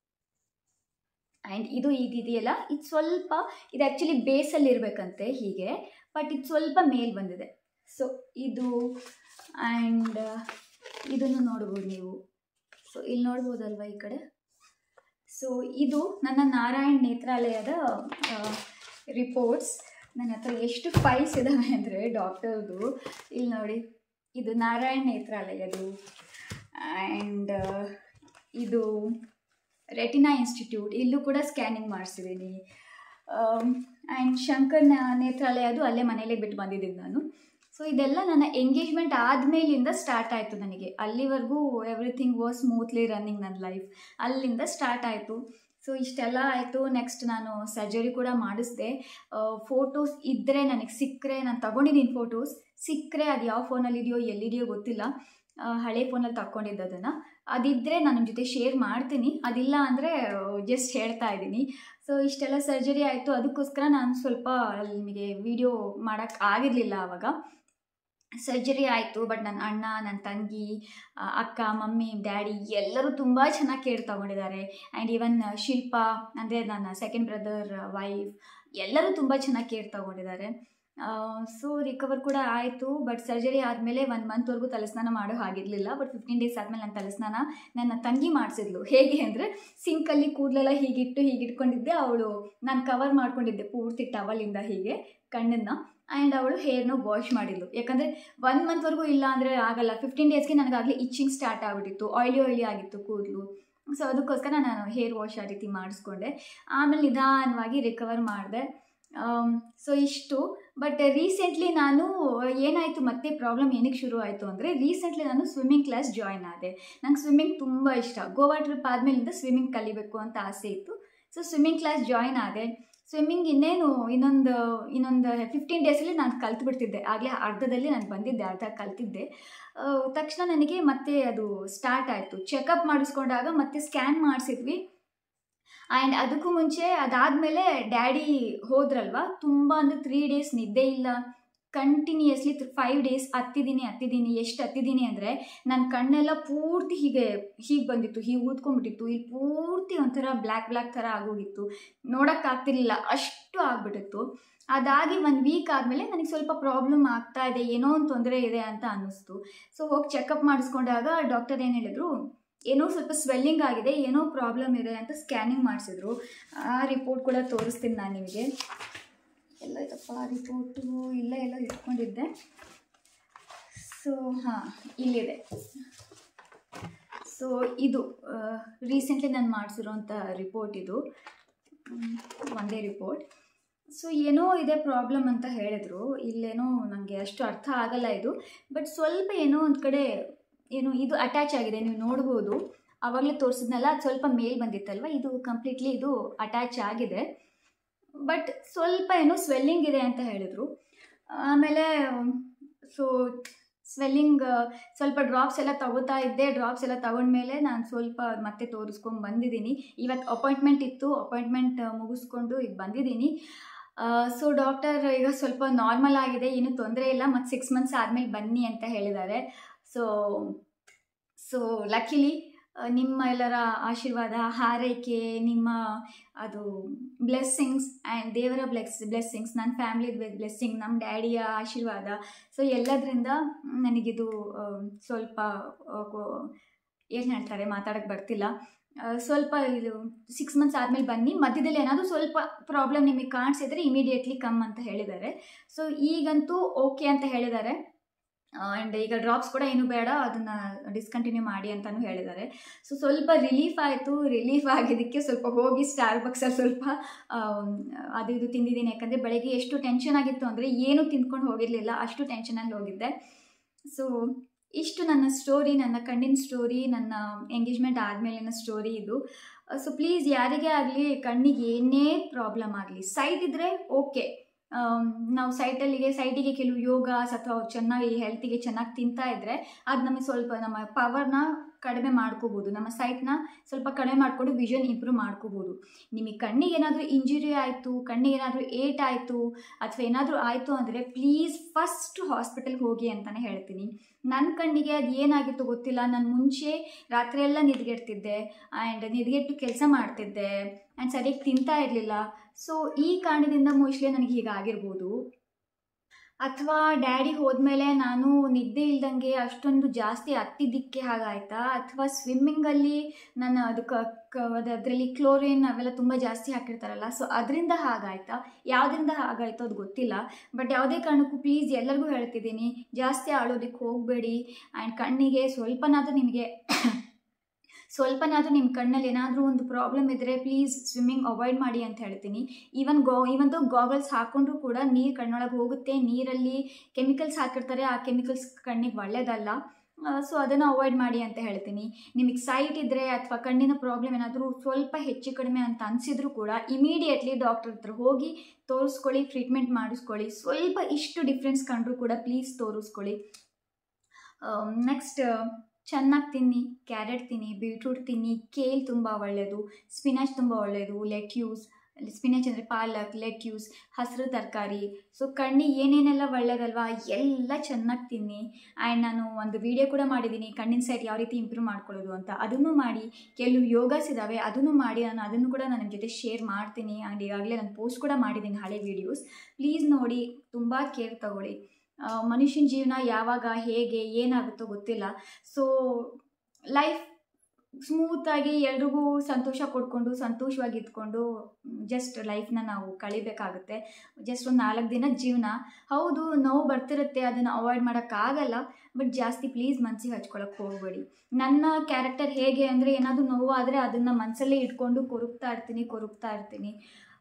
ಆ್ಯಂಡ್ ಇದು ಈಗಿದೆಯಲ್ಲ ಇದು ಸ್ವಲ್ಪ ಇದು ಆ್ಯಕ್ಚುಲಿ ಬೇಸಲ್ಲಿ ಇರಬೇಕಂತೆ ಹೀಗೆ ಬಟ್ ಇದು ಸ್ವಲ್ಪ ಮೇಲ್ ಬಂದಿದೆ ಸೊ ಇದು ಆ್ಯಂಡ್ ಇದನ್ನು ನೋಡ್ಬೋದು ನೀವು ಸೊ ಇಲ್ಲಿ ನೋಡ್ಬೋದಲ್ವಾ ಈ ಕಡೆ ಸೊ ಇದು ನನ್ನ ನಾರಾಯಣ್ ನೇತ್ರಾಲಯದ ರಿಪೋರ್ಟ್ಸ್ ನನ್ನ ಹತ್ರ ಎಷ್ಟು ಫೈಲ್ಸ್ ಇದ್ದಾವೆ ಅಂದರೆ ಡಾಕ್ಟರ್ದು ಇಲ್ಲಿ ನೋಡಿ ಇದು ನಾರಾಯಣ್ ನೇತ್ರಾಲಯದು ಆ್ಯಂಡ್ ಇದು ರೆಟಿನಾ ಇನ್ಸ್ಟಿಟ್ಯೂಟ್ ಇಲ್ಲೂ ಕೂಡ ಸ್ಕ್ಯಾನಿಂಗ್ ಮಾಡಿಸಿದ್ದೀನಿ ಆ್ಯಂಡ್ ಶಂಕರ್ ನ- ನೇತ್ರಾಲಯ ಅದು ಅಲ್ಲೇ ಮನೇಲೇ ಬಿಟ್ಟು ಬಂದಿದ್ದೀನಿ ನಾನು ಸೊ ಇದೆಲ್ಲ ನನ್ನ ಎಂಗೇಜ್ಮೆಂಟ್ ಆದಮೇಲಿಂದ ಸ್ಟಾರ್ಟ್ ಆಯಿತು ನನಗೆ ಅಲ್ಲಿವರೆಗೂ ಎವ್ರಿಥಿಂಗ್ ವಾಸ್ ಸ್ಮೂತ್ಲಿ ರನ್ನಿಂಗ್ ನನ್ನ ಲೈಫ್ ಅಲ್ಲಿಂದ ಸ್ಟಾರ್ಟ್ ಆಯಿತು ಸೊ ಇಷ್ಟೆಲ್ಲ ಆಯಿತು ನೆಕ್ಸ್ಟ್ ನಾನು ಸರ್ಜರಿ ಕೂಡ ಮಾಡಿಸ್ದೆ ಫೋಟೋಸ್ ಇದ್ದರೆ ನನಗೆ ಸಿಕ್ಕರೆ ನಾನು ತಗೊಂಡಿದ್ದೀನಿ ಫೋಟೋಸ್ ಸಿಕ್ಕರೆ ಅದು ಯಾವ ಫೋನಲ್ಲಿ ಇದೆಯೋ ಎಲ್ಲಿದೆಯೋ ಗೊತ್ತಿಲ್ಲ ಆ, ಹಳೆ ಫೋನಲ್ಲಿ ತಗೊಂಡಿದ್ದು ಅದನ್ನು ಅದಿದ್ದರೆ ನಾನು ನಿಮ್ಮ ಜೊತೆ ಶೇರ್ ಮಾಡ್ತೀನಿ ಅದಿಲ್ಲ ಅಂದರೆ ಜಸ್ಟ್ ಹೇಳ್ತಾ ಇದ್ದೀನಿ ಸೊ ಇಷ್ಟೆಲ್ಲ ಸರ್ಜರಿ ಆಯಿತು ಅದಕ್ಕೋಸ್ಕರ ನಾನು ಸ್ವಲ್ಪ ನಿಮಗೆ ವಿಡಿಯೋ ಮಾಡೋಕ್ಕೆ ಆಗಿರಲಿಲ್ಲ ಆವಾಗ ಸರ್ಜರಿ ಆಯಿತು ಬಟ್ ನನ್ನ ಅಣ್ಣ ನನ್ನ ತಂಗಿ ಆ, ಅಕ್ಕ ಮಮ್ಮಿ ಡ್ಯಾಡಿ ಎಲ್ಲರೂ ತುಂಬ ಚೆನ್ನಾಗಿ ಕೇರ್ ತಗೊಂಡಿದ್ದಾರೆ ಆ್ಯಂಡ್ ಈವನ್ ಶಿಲ್ಪ ಅಂದರೆ ನನ್ನ ಸೆಕೆಂಡ್ ಬ್ರದರ್ ವೈಫ್ ಎಲ್ಲರೂ ತುಂಬ ಚೆನ್ನಾಗಿ ಕೇರ್ ತಗೊಂಡಿದ್ದಾರೆ ಸೊ ರಿಕವರ್ ಕೂಡ ಆಯಿತು ಬಟ್ ಸರ್ಜರಿ ಆದಮೇಲೆ ಒನ್ ಮಂತ್ವರೆಗೂ ತಲೆಸ್ನಾನ ಮಾಡೋ ಹಾಗಿರಲಿಲ್ಲ ಬಟ್ ಫಿಫ್ಟೀನ್ ಡೇಸ್ ಆದಮೇಲೆ ನನ್ನ ತಲೆಸ್ನಾನ ನನ್ನ ತಂಗಿ ಮಾಡಿಸಿದ್ಲು ಹೇಗೆ ಅಂದರೆ ಸಿಂಕಲ್ಲಿ ಕೂದಲೆಲ್ಲ ಹೀಗಿಟ್ಟು ಹೀಗಿಟ್ಕೊಂಡಿದ್ದೆ ಅವಳು ನಾನು ಕವರ್ ಮಾಡ್ಕೊಂಡಿದ್ದೆ ಪೂರ್ತಿ ಟವಲಿಂದ ಹೀಗೆ ಕಣ್ಣನ್ನು ಆ್ಯಂಡ್ ಅವಳು ಹೇರ್ನು ವಾಶ್ ಮಾಡಿದ್ಲು ಯಾಕಂದರೆ ಒನ್ ಮಂತ್ವರೆಗೂ ಇಲ್ಲ ಅಂದರೆ ಆಗಲ್ಲ ಫಿಫ್ಟೀನ್ ಡೇಸ್ಗೆ ನನಗಾಗಲೇ ಇಚ್ಚಿಂಗ್ ಸ್ಟಾರ್ಟ್ ಆಗಿಬಿಟ್ಟಿತ್ತು ಆಯ್ಲಿ ಆಯ್ಲಿ ಆಗಿತ್ತು ಕೂದಲು ಸೊ ಅದಕ್ಕೋಸ್ಕರ ನಾನು ಹೇರ್ ವಾಶ್ ಆ ರೀತಿ ಮಾಡಿಸ್ಕೊಂಡೆ ಆಮೇಲೆ ನಿಧಾನವಾಗಿ ರಿಕವರ್ ಮಾಡಿದೆ ಸೊ ಇಷ್ಟು ಬಟ್ ರೀಸೆಂಟ್ಲಿ ನಾನು ಏನಾಯಿತು ಮತ್ತೆ ಪ್ರಾಬ್ಲಮ್ ಏನಕ್ಕೆ ಶುರು ಆಯಿತು ಅಂದರೆ ರೀಸೆಂಟ್ಲಿ ನಾನು ಸ್ವಿಮ್ಮಿಂಗ್ ಕ್ಲಾಸ್ ಜಾಯ್ನ್ ಆದೆ ನಂಗೆ ಸ್ವಿಮ್ಮಿಂಗ್ ತುಂಬ ಇಷ್ಟ ಗೋವಾ ಟ್ರಿಪ್ ಆದಮೇಲಿಂದ ಸ್ವಿಮ್ಮಿಂಗ್ ಕಲಿಬೇಕು ಅಂತ ಆಸೆ ಇತ್ತು ಸೊ ಸ್ವಿಮ್ಮಿಂಗ್ ಕ್ಲಾಸ್ ಜಾಯ್ನ್ ಆದೆ ಸ್ವಿಮ್ಮಿಂಗ್ ಇನ್ನೇನು ಇನ್ನೊಂದು ಇನ್ನೊಂದು ಫಿಫ್ಟೀನ್ ಡೇಸಲ್ಲಿ ನಾನು ಕಲ್ತು ಬಿಡ್ತಿದ್ದೆ ಆಗಲೇ ಅರ್ಧದಲ್ಲಿ ನಾನು ಬಂದಿದ್ದೆ ಅರ್ಧ ಕಲ್ತಿದ್ದೆ ಆ, ತಕ್ಷಣ ನನಗೆ ಮತ್ತೆ ಅದು ಸ್ಟಾರ್ಟ್ ಆಯಿತು ಚೆಕಪ್ ಮಾಡಿಸ್ಕೊಂಡಾಗ ಮತ್ತೆ ಸ್ಕ್ಯಾನ್ ಮಾಡಿಸಿದ್ವಿ ಆ್ಯಂಡ್ ಅದಕ್ಕೂ ಮುಂಚೆ ಅದಾದಮೇಲೆ ಡ್ಯಾಡಿ ಹೋದ್ರಲ್ವ ತುಂಬ ಅಂದರೆ ತ್ರೀ ಡೇಸ್ ನಿದ್ದೆ ಇಲ್ಲ ಕಂಟಿನ್ಯೂಯಸ್ಲಿ ಫೈವ್ ಡೇಸ್ ಹತ್ತಿದ್ದೀನಿ ಹತ್ತಿದ್ದೀನಿ ಎಷ್ಟು ಹತ್ತಿದ್ದೀನಿ ಅಂದರೆ ನನ್ನ ಕಣ್ಣೆಲ್ಲ ಪೂರ್ತಿ ಹೀಗೆ ಹೀಗೆ ಬಂದಿತ್ತು ಹೀಗೆ ಊದ್ಕೊಂಡ್ಬಿಟ್ಟಿತ್ತು ಇಲ್ಲಿ ಪೂರ್ತಿ ಒಂಥರ ಬ್ಲ್ಯಾಕ್ ಬ್ಲ್ಯಾಕ್ ಥರ ಆಗೋಗಿತ್ತು ನೋಡೋಕ್ಕಾಗ್ತಿರ್ಲಿಲ್ಲ ಅಷ್ಟು ಆಗ್ಬಿಟ್ಟಿತ್ತು ಅದಾಗಿ ಒಂದು ವೀಕ್ ಆದಮೇಲೆ ನನಗೆ ಸ್ವಲ್ಪ ಪ್ರಾಬ್ಲಮ್ ಆಗ್ತಾ ಇದೆ ಏನೋ ಒಂದು ತೊಂದರೆ ಇದೆ ಅಂತ ಅನ್ನಿಸ್ತು ಸೊ ಹೋಗಿ ಚೆಕಪ್ ಮಾಡಿಸ್ಕೊಂಡಾಗ ಡಾಕ್ಟರ್ ಏನು ಹೇಳಿದ್ರು ಏನೋ ಸ್ವಲ್ಪ ಸ್ವೆಲ್ಲಿಂಗ್ ಆಗಿದೆ ಏನೋ ಪ್ರಾಬ್ಲಮ್ ಇದೆ ಅಂತ ಸ್ಕ್ಯಾನಿಂಗ್ ಮಾಡಿಸಿದ್ರು ಆ ರಿಪೋರ್ಟ್ ಕೂಡ ತೋರಿಸ್ತೀನಿ ನಾನು ನಿಮಗೆ ಎಲ್ಲ ಇದಪ್ಪ ರಿಪೋರ್ಟು ಇಲ್ಲ ಎಲ್ಲ ಇಟ್ಕೊಂಡಿದ್ದೆ ಸೊ ಹಾಂ ಇಲ್ಲಿದೆ ಸೊ ಇದು ರೀಸೆಂಟ್ಲಿ ನಾನು ಮಾಡಿಸಿರೋಂಥ ರಿಪೋರ್ಟ್ ಇದು ಮ್, ಒಂದೇ ರಿಪೋರ್ಟ್ ಸೊ ಏನೋ ಇದೆ ಪ್ರಾಬ್ಲಮ್ ಅಂತ ಹೇಳಿದ್ರು ಇಲ್ಲೇನೋ ನನಗೆ ಅಷ್ಟು ಅರ್ಥ ಆಗಲ್ಲ ಇದು ಬಟ್ ಸ್ವಲ್ಪ ಏನೋ ಒಂದು ಕಡೆ ಏನು ಇದು ಅಟ್ಯಾಚ್ ಆಗಿದೆ ನೀವು ನೋಡ್ಬೋದು ಆವಾಗಲೇ ತೋರಿಸಿದ್ನಲ್ಲ ಅದು ಸ್ವಲ್ಪ ಮೇಲ್ ಬಂದಿತ್ತಲ್ವ ಇದು ಕಂಪ್ಲೀಟ್ಲಿ ಇದು ಅಟ್ಯಾಚ್ ಆಗಿದೆ ಬಟ್ ಸ್ವಲ್ಪ ಏನೋ ಸ್ವೆಲ್ಲಿಂಗ್ ಇದೆ ಅಂತ ಹೇಳಿದರು ಆಮೇಲೆ ಸೊ ಸ್ವೆಲ್ಲಿಂಗ್ ಸ್ವಲ್ಪ ಡ್ರಾಪ್ಸ್ ಎಲ್ಲ ತಗೋತಾ ಇದ್ದೆ ಡ್ರಾಪ್ಸ್ ಎಲ್ಲ ತಗೊಂಡ್ಮೇಲೆ ನಾನು ಸ್ವಲ್ಪ ಮತ್ತೆ ತೋರಿಸ್ಕೊಂಡು ಬಂದಿದ್ದೀನಿ ಇವತ್ತು ಅಪಾಯಿಂಟ್ಮೆಂಟ್ ಇತ್ತು ಅಪಾಯಿಂಟ್ಮೆಂಟ್ ಮುಗಿಸ್ಕೊಂಡು ಈಗ ಬಂದಿದ್ದೀನಿ ಸೊ ಡಾಕ್ಟರ್ ಈಗ ಸ್ವಲ್ಪ ನಾರ್ಮಲ್ ಆಗಿದೆ ಏನೂ ತೊಂದರೆ ಇಲ್ಲ ಮತ್ತು ಸಿಕ್ಸ್ ಮಂತ್ಸ್ ಆದಮೇಲೆ ಬನ್ನಿ ಅಂತ ಹೇಳಿದ್ದಾರೆ ಸೊ ಸೊ ಲಕ್ಕಿಲಿ ನಿಮ್ಮ ಎಲ್ಲರ ಆಶೀರ್ವಾದ ಹಾರೈಕೆ ನಿಮ್ಮ ಅದು ಬ್ಲೆಸ್ಸಿಂಗ್ಸ್ ಆ್ಯಂಡ್ ದೇವರ ಬ್ಲೆಸ್ ಬ್ಲೆಸ್ಸಿಂಗ್ಸ್ ನನ್ನ ಫ್ಯಾಮ್ಲಿ ಬ್ಲೆಸ್ಸಿಂಗ್ ನಮ್ಮ ಡ್ಯಾಡಿಯ ಆಶೀರ್ವಾದ ಸೊ ಎಲ್ಲದರಿಂದ ನನಗಿದು ಆ, ಸ್ವಲ್ಪ ಏನು ಹೇಳ್ತಾರೆ ಮಾತಾಡೋಕ್ಕೆ ಬರ್ತಿಲ್ಲ ಆ, ಸ್ವಲ್ಪ ಇದು ಸಿಕ್ಸ್ ಮಂತ್ಸ್ ಆದಮೇಲೆ ಬನ್ನಿ ಮಧ್ಯದಲ್ಲಿ ಏನಾದರೂ ಸ್ವಲ್ಪ ಪ್ರಾಬ್ಲಮ್ ನಿಮಗೆ ಕಾಣಿಸಿದ್ರೆ ಇಮಿಡಿಯೇಟ್ಲಿ ಕಮ್ ಅಂತ ಹೇಳಿದ್ದಾರೆ ಸೊ ಈಗಂತೂ ಓಕೆ ಅಂತ ಹೇಳಿದ್ದಾರೆ ಆ್ಯಂಡ್ ಈಗ ಡ್ರಾಪ್ಸ್ ಕೂಡ ಏನು ಬೇಡ ಅದನ್ನು ಡಿಸ್ಕಂಟಿನ್ಯೂ ಮಾಡಿ ಅಂತಲೂ ಹೇಳಿದ್ದಾರೆ ಸೊ ಸ್ವಲ್ಪ ರಿಲೀಫ್ ಆಯಿತು ರಿಲೀಫ್ ಆಗಿದ್ದಕ್ಕೆ ಸ್ವಲ್ಪ ಹೋಗಿ ಸ್ಟಾರ್ ಬಕ್ಸಲ್ಲಿ ಸ್ವಲ್ಪ ಆಮ್, ಅದು ಇದು ತಿಂದಿದ್ದೀನಿ ಯಾಕಂದರೆ ಬೆಳಗ್ಗೆ ಎಷ್ಟು ಟೆನ್ಷನ್ ಆಗಿತ್ತು ಅಂದರೆ ಏನು ತಿಂದ್ಕೊಂಡು ಹೋಗಿರಲಿಲ್ಲ ಅಷ್ಟು ಟೆನ್ಷನಲ್ಲಿ ಹೋಗಿದ್ದೆ ಸೊ ಇಷ್ಟು ನನ್ನ ಸ್ಟೋರಿ ನನ್ನ ಕಣ್ಣಿನ ಸ್ಟೋರಿ ನನ್ನ ಎಂಗೇಜ್ಮೆಂಟ್ ಆದಮೇಲಿನ ಸ್ಟೋರಿ ಇದು ಸೊ ಪ್ಲೀಸ್ ಯಾರಿಗೇ ಆಗಲಿ ಕಣ್ಣಿಗೆ ಏನೇ ಪ್ರಾಬ್ಲಮ್ ಆಗಲಿ ಸೈಟ್ ಇದ್ದರೆ ಓಕೆ ನಾವು ಸೈಟಲ್ಲಿಗೆ ಸೈಟಿಗೆ ಕೆಲವು ಯೋಗಾಸ್ ಅಥವಾ ಚೆನ್ನಾಗಿ ಹೆಲ್ತಿಗೆ ಚೆನ್ನಾಗಿ ತಿಂತಾ ಇದ್ದರೆ ಅದು ನಮಗೆ ಸ್ವಲ್ಪ ನಮ್ಮ ಪವರ್ನ ಕಡಿಮೆ ಮಾಡ್ಕೋಬೋದು ನಮ್ಮ ಸೈಟ್ನ ಸ್ವಲ್ಪ ಕಡಿಮೆ ಮಾಡಿಕೊಂಡು ವಿಷನ್ ಇಂಪ್ರೂವ್ ಮಾಡ್ಕೋಬೋದು ನಿಮಗೆ ಕಣ್ಣಿಗೆ ಏನಾದರೂ ಇಂಜುರಿ ಆಯಿತು ಕಣ್ಣಿಗೆ ಏನಾದರೂ ಏಟ್ ಆಯಿತು ಅಥವಾ ಏನಾದರೂ ಆಯಿತು ಅಂದರೆ ಪ್ಲೀಸ್ ಫಸ್ಟ್ ಹಾಸ್ಪಿಟಲ್ಗೆ ಹೋಗಿ ಅಂತಲೇ ಹೇಳ್ತೀನಿ ನನ್ನ ಕಣ್ಣಿಗೆ ಅದು ಏನಾಗಿತ್ತು ಗೊತ್ತಿಲ್ಲ ನಾನು ಮುಂಚೆ ರಾತ್ರಿ ಎಲ್ಲ ನಿದ್ಗೆಡ್ತಿದ್ದೆ ಆ್ಯಂಡ್ ನಿದ್ಗೆಟ್ಟು ಕೆಲಸ ಮಾಡ್ತಿದ್ದೆ ಆ್ಯಂಡ್ ಸರಿಯಾಗಿ ತಿಂತಾ ಇರಲಿಲ್ಲ ಸೊ ಈ ಕಾರಣದಿಂದ ಮೋಸ್ಟ್ಲಿ ನನಗೆ ಹೀಗಾಗಿರ್ಬೋದು ಅಥವಾ ಡ್ಯಾಡಿ ಹೋದ್ಮೇಲೆ ನಾನು ನಿದ್ದೆ ಇಲ್ದಂಗೆ ಅಷ್ಟೊಂದು ಜಾಸ್ತಿ ಹತ್ತಿದ್ದಕ್ಕೆ ಹಾಗಾಯ್ತಾ ಅಥವಾ ಸ್ವಿಮ್ಮಿಂಗಲ್ಲಿ ನಾನು ಅದಕ್ಕೆ ಅದರಲ್ಲಿ ಕ್ಲೋರಿನ್ ಅವೆಲ್ಲ ತುಂಬ ಜಾಸ್ತಿ ಹಾಕಿರ್ತಾರಲ್ಲ ಸೊ ಅದರಿಂದ ಹಾಗಾಯ್ತಾ ಯಾವುದರಿಂದ ಹಾಗಾಯ್ತೋ ಅದು ಗೊತ್ತಿಲ್ಲ ಬಟ್ ಯಾವುದೇ ಕಾರಣಕ್ಕೂ ಪ್ಲೀಸ್ ಎಲ್ಲರಿಗೂ ಹೇಳ್ತಿದ್ದೀನಿ ಜಾಸ್ತಿ ಆಳೋದಕ್ಕೆ ಹೋಗಬೇಡಿ ಆ್ಯಂಡ್ ಕಣ್ಣಿಗೆ ಸ್ವಲ್ಪನಾದರೂ ನಿಮಗೆ ಸ್ವಲ್ಪನಾದರೂ ನಿಮ್ಮ ಕಣ್ಣಲ್ಲಿ ಏನಾದರೂ ಒಂದು ಪ್ರಾಬ್ಲಮ್ ಇದ್ದರೆ ಪ್ಲೀಸ್ ಸ್ವಿಮ್ಮಿಂಗ್ ಅವಾಯ್ಡ್ ಮಾಡಿ ಅಂತ ಹೇಳ್ತೀನಿ even go even though goggles ಹಾಕ್ಕೊಂಡ್ರೂ ಕೂಡ ನೀರು ಕಣ್ಣೊಳಗೆ ಹೋಗುತ್ತೆ ನೀರಲ್ಲಿ ಕೆಮಿಕಲ್ಸ್ ಹಾಕಿರ್ತಾರೆ ಆ ಕೆಮಿಕಲ್ಸ್ ಕಣ್ಣಿಗೆ ಒಳ್ಳೆಯದಲ್ಲ ಸೊ ಅದನ್ನು ಅವಾಯ್ಡ್ ಮಾಡಿ ಅಂತ ಹೇಳ್ತೀನಿ ನಿಮಗೆ ಸೈಟ್ ಇದ್ದರೆ ಅಥವಾ ಕಣ್ಣಿನ ಪ್ರಾಬ್ಲಮ್ ಏನಾದರೂ ಸ್ವಲ್ಪ ಹೆಚ್ಚು ಕಡಿಮೆ ಅಂತ ಅನಿಸಿದ್ರು ಕೂಡ ಇಮಿಡಿಯೇಟ್ಲಿ ಡಾಕ್ಟರ್ ಹತ್ರ ಹೋಗಿ ತೋರಿಸ್ಕೊಳ್ಳಿ ಟ್ರೀಟ್ಮೆಂಟ್ ಮಾಡಿಸ್ಕೊಳ್ಳಿ ಸ್ವಲ್ಪ ಇಷ್ಟು ಡಿಫ್ರೆನ್ಸ್ ಕಂಡ್ರೂ ಕೂಡ ಪ್ಲೀಸ್ ತೋರಿಸ್ಕೊಳ್ಳಿ ನೆಕ್ಸ್ಟ್ ಚೆನ್ನಾಗಿ ತಿನ್ನಿ ಕ್ಯಾರೆಟ್ ತಿನ್ನಿ ಬೀಟ್ರೂಟ್ ತಿನ್ನಿ ಕೇಲ್ ತುಂಬ ಒಳ್ಳೆಯದು ಸ್ಪಿನಾಚ್ ತುಂಬ ಒಳ್ಳೆಯದು ಲೆಟ್ಯೂಸ್ ಸ್ಪಿನಾಚ್ ಅಂದರೆ ಪಾಲಕ್ ಲೆಟ್ಯೂಸ್ ಹಸಿರು ತರಕಾರಿ ಸೊ ಕಣ್ಣಿಗೆ ಏನೇನೆಲ್ಲ ಒಳ್ಳೇದಲ್ವಾ ಎಲ್ಲ ಚೆನ್ನಾಗಿ ತಿನ್ನಿ ಆ್ಯಂಡ್ ನಾನು ಒಂದು ವಿಡಿಯೋ ಕೂಡ ಮಾಡಿದ್ದೀನಿ ಕಣ್ಣಿನ ಸೈಟ್ ಯಾವ ರೀತಿ ಇಂಪ್ರೂವ್ ಮಾಡ್ಕೊಳ್ಳೋದು ಅಂತ ಅದನ್ನು ಮಾಡಿ ಕೆಲವು ಯೋಗಾಸ್ ಇದ್ದಾವೆ ಅದನ್ನು ಮಾಡಿ ನಾನು ಅದನ್ನು ಕೂಡ ನಾನು ನಿಮ್ಮ ಜೊತೆ ಶೇರ್ ಮಾಡ್ತೀನಿ ಆ್ಯಂಡ್ ಈಗಾಗಲೇ ನಾನು ಪೋಸ್ಟ್ ಕೂಡ ಮಾಡಿದ್ದೀನಿ ಹಳೆ ವೀಡಿಯೋಸ್ ಪ್ಲೀಸ್ ನೋಡಿ ತುಂಬ ಕೇರ್ ತಗೊಳ್ಳಿ ಆ, ಮನುಷ್ಯನ ಜೀವನ ಯಾವಾಗ ಹೇಗೆ ಏನಾಗುತ್ತೋ ಗೊತ್ತಿಲ್ಲ ಸೊ ಲೈಫ್ ಸ್ಮೂತಾಗಿ ಎಲ್ರಿಗೂ ಸಂತೋಷ ಕೊಡ್ಕೊಂಡು ಸಂತೋಷವಾಗಿ ಇದ್ಕೊಂಡು ಜಸ್ಟ್ ಲೈಫ್ನ ನಾವು ಕಳಿಬೇಕಾಗುತ್ತೆ ಜಸ್ಟ್ ಒಂದು ನಾಲ್ಕು ದಿನ ಜೀವನ ಹೌದು ನೋವು ಬರ್ತಿರುತ್ತೆ ಅದನ್ನು ಅವಾಯ್ಡ್ ಮಾಡೋಕ್ಕಾಗಲ್ಲ ಬಟ್ ಜಾಸ್ತಿ ಪ್ಲೀಸ್ ಮನಸ್ಸಿಗೆ ಹಚ್ಕೊಳಕ್ಕೆ ಹೋಗಬೇಡಿ ನನ್ನ ಕ್ಯಾರೆಕ್ಟರ್ ಹೇಗೆ ಅಂದರೆ ಏನಾದರೂ ನೋವು ಆದರೆ ಅದನ್ನು ಮನಸ್ಸಲ್ಲೇ ಇಟ್ಕೊಂಡು ಕೊರುಕ್ತಾ ಇರ್ತೀನಿ ಕೊರುಕ್ತಾ ಇರ್ತೀನಿ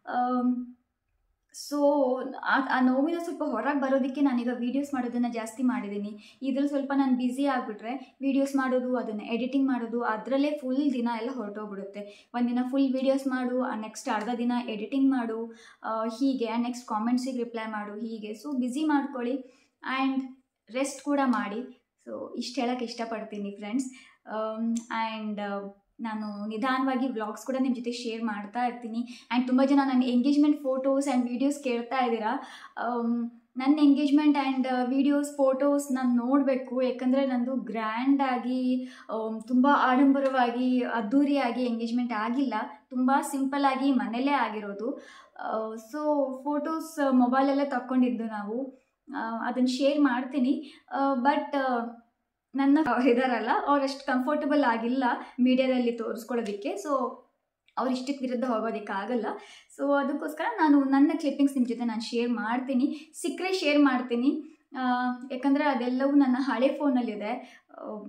ಸೊ ಆ ನೋವಿನ ಸ್ವಲ್ಪ ಹೊರಗೆ ಬರೋದಕ್ಕೆ ನಾನೀಗ ವೀಡಿಯೋಸ್ ಮಾಡೋದನ್ನು ಜಾಸ್ತಿ ಮಾಡಿದ್ದೀನಿ ಇದ್ರಲ್ಲಿ ಸ್ವಲ್ಪ ನಾನು ಬ್ಯುಸಿ ಆಗಿಬಿಟ್ರೆ ವೀಡಿಯೋಸ್ ಮಾಡೋದು ಅದನ್ನು ಎಡಿಟಿಂಗ್ ಮಾಡೋದು ಅದರಲ್ಲೇ ಫುಲ್ ದಿನ ಎಲ್ಲ ಹೊರಟೋಗ್ಬಿಡುತ್ತೆ ಒಂದಿನ ಫುಲ್ ವೀಡಿಯೋಸ್ ಮಾಡು ನೆಕ್ಸ್ಟ್ ಅರ್ಧ ದಿನ ಎಡಿಟಿಂಗ್ ಮಾಡು ಆ, ಹೀಗೆ ನೆಕ್ಸ್ಟ್ ಕಾಮೆಂಟ್ಸಿಗೆ ರಿಪ್ಲೈ ಮಾಡು ಹೀಗೆ ಸೊ ಬ್ಯುಸಿ ಮಾಡ್ಕೊಳ್ಳಿ ಆ್ಯಂಡ್ ರೆಸ್ಟ್ ಕೂಡ ಮಾಡಿ ಸೊ ಇಷ್ಟು ಹೇಳೋಕ್ಕೆ ಇಷ್ಟಪಡ್ತೀನಿ ಫ್ರೆಂಡ್ಸ್ ಆ್ಯಂಡ್ ನಾನು ನಿಧಾನವಾಗಿ ವ್ಲಾಗ್ಸ್ ಕೂಡ ನಿಮ್ಮ ಜೊತೆ ಶೇರ್ ಮಾಡ್ತಾ ಇರ್ತೀನಿ ಆ್ಯಂಡ್ ತುಂಬ ಜನ ನನ್ನ ಎಂಗೇಜ್ಮೆಂಟ್ ಫೋಟೋಸ್ ಆ್ಯಂಡ್ ವೀಡಿಯೋಸ್ ಕೇಳ್ತಾ ಇದ್ದೀರಾ ಆಮ್, ನನ್ನ ಎಂಗೇಜ್ಮೆಂಟ್ ಆ್ಯಂಡ್ ವೀಡಿಯೋಸ್ ಫೋಟೋಸ್ ನಾನು ನೋಡಬೇಕು ಯಾಕಂದರೆ ನಂದು ಗ್ರ್ಯಾಂಡಾಗಿ ತುಂಬ ಆಡಂಬರವಾಗಿ ಅದ್ಧೂರಿಯಾಗಿ ಎಂಗೇಜ್ಮೆಂಟ್ ಆಗಿಲ್ಲ ತುಂಬ ಸಿಂಪಲ್ಲಾಗಿ ಮನೆಯಲ್ಲೇ ಆಗಿರೋದು ಸೊ ಫೋಟೋಸ್ ಮೊಬೈಲಲ್ಲೇ ತಕ್ಕೊಂಡಿದ್ದು ನಾವು ಅದನ್ನು ಶೇರ್ ಮಾಡ್ತೀನಿ ಬಟ್ ನನ್ನ ಇದಾರಲ್ಲ ಅವ್ರು ಅಷ್ಟು ಕಂಫರ್ಟಬಲ್ ಆಗಿಲ್ಲ ಮೀಡಿಯಾದಲ್ಲಿ ತೋರಿಸ್ಕೊಳ್ಳೋದಕ್ಕೆ ಸೊ ಅವ್ರು ಇಷ್ಟಕ್ಕೆ ವಿರುದ್ಧ ಹೋಗೋದಕ್ಕೆ ಆಗಲ್ಲ ಸೊ ಅದಕ್ಕೋಸ್ಕರ ನಾನು ನನ್ನ ಕ್ಲಿಪ್ಪಿಂಗ್ಸ್ ನಿಮ್ಮ ಜೊತೆ ನಾನು ಶೇರ್ ಮಾಡ್ತೀನಿ ಸಿಕ್ಕರೆ ಶೇರ್ ಮಾಡ್ತೀನಿ ಆ, ಯಾಕಂದರೆ ಅದೆಲ್ಲವೂ ನನ್ನ ಹಳೆ ಫೋನಲ್ಲಿದೆ